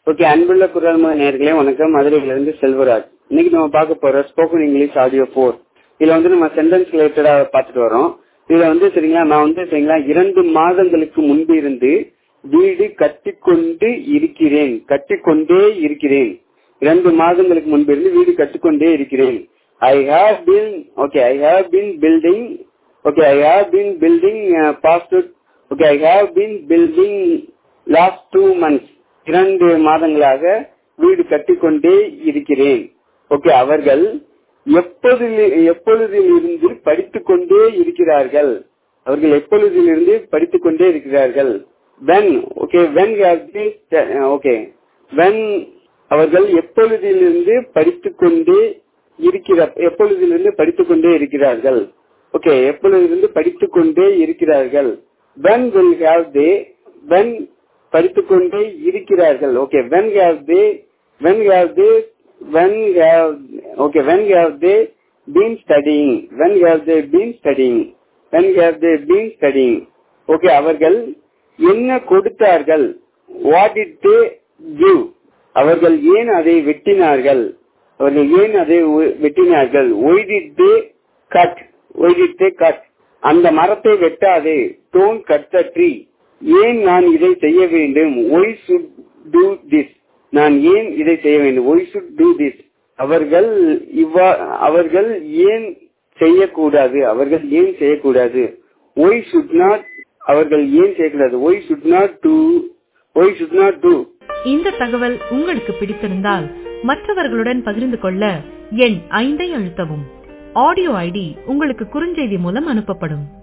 okay அன்புள்ள குரல் நேர்களே வணக்கம் மதுரையிலிருந்து செல்வராஜ் இன்னைக்கு நம்ம பார்க்க போற ஸ்போக்கன் இங்கிலீஷ் ஆடியோ போர் இதுல வந்து நம்ம சென்டென்ஸ் ரிலேட்டடா பார்த்துட்டு வரோம் இதுல வந்து சரிங்களா நான் வந்து சரிங்களா இரண்டு மாதங்களுக்கு முன்பு இருந்து வீடு கட்டிக்கொண்டு இருக்கிறேன் கட்டிக்கொண்டே இருக்கிறேன் இரண்டு மாதங்களுக்கு முன்பு இருந்து வீடு கட்டிக்கொண்டே இருக்கிறேன் I have been okay I have been building okay I have been building past okay I have been building last two months இரண்டு மாதங்களாக வீடு கட்டிக்கொண்டே இருக்கிறேன் ஓகே அவர்கள் எப்போது எப்பொழுதிலிருந்து படித்துக் கொண்டே இருக்கிறார்கள் அவர்கள் எப்பொழுதிலிருந்து படித்துக் கொண்டே இருக்கிறார்கள் when okay when okay when அவர்கள் எப்பொழுதிலிருந்து படித்துக் கொண்டே இருக்கிற எப்பொழுதிலிருந்து படித்துக் கொண்டே இருக்கிறார்கள் ஓகே எப்பொழுதிலிருந்து படித்துக் கொண்டே இருக்கிறார்கள் when will have they when படித்துக் கொண்டே இருக்கிறார்கள் okay when have they when have they when have okay when have they been studying when have they been studying when have they been studying okay அவர்கள் என்ன கொடுத்தார்கள் what did they give அவர்கள் ஏன் அதை வெட்டினார்கள் அவர்கள் ஏன் அதை வெட்டினார்கள் why did they cut why did they cut அந்த மரத்தை வெட்டாதே don't cut the tree ஏன் நான் இதை செய்ய வேண்டும் why should do this நான் ஏன் இதை செய்ய வேண்டும் ஒய் சுட் டூ திஸ் அவர்கள் இவ்வா அவர்கள் ஏன் செய்யக்கூடாது அவர்கள் ஏன் செய்யக்கூடாது ஒய் சுட் நாட் அவர்கள் ஏன் செய்யக்கூடாது why should not do why should not do இந்த தகவல் உங்களுக்கு பிடித்திருந்தால் மற்றவர்களுடன் பகிர்ந்து கொள்ள எண் ஐந்தை அழுத்தவும் ஆடியோ ஐடி உங்களுக்கு குறுஞ்செய்தி மூலம் அனுப்பப்படும்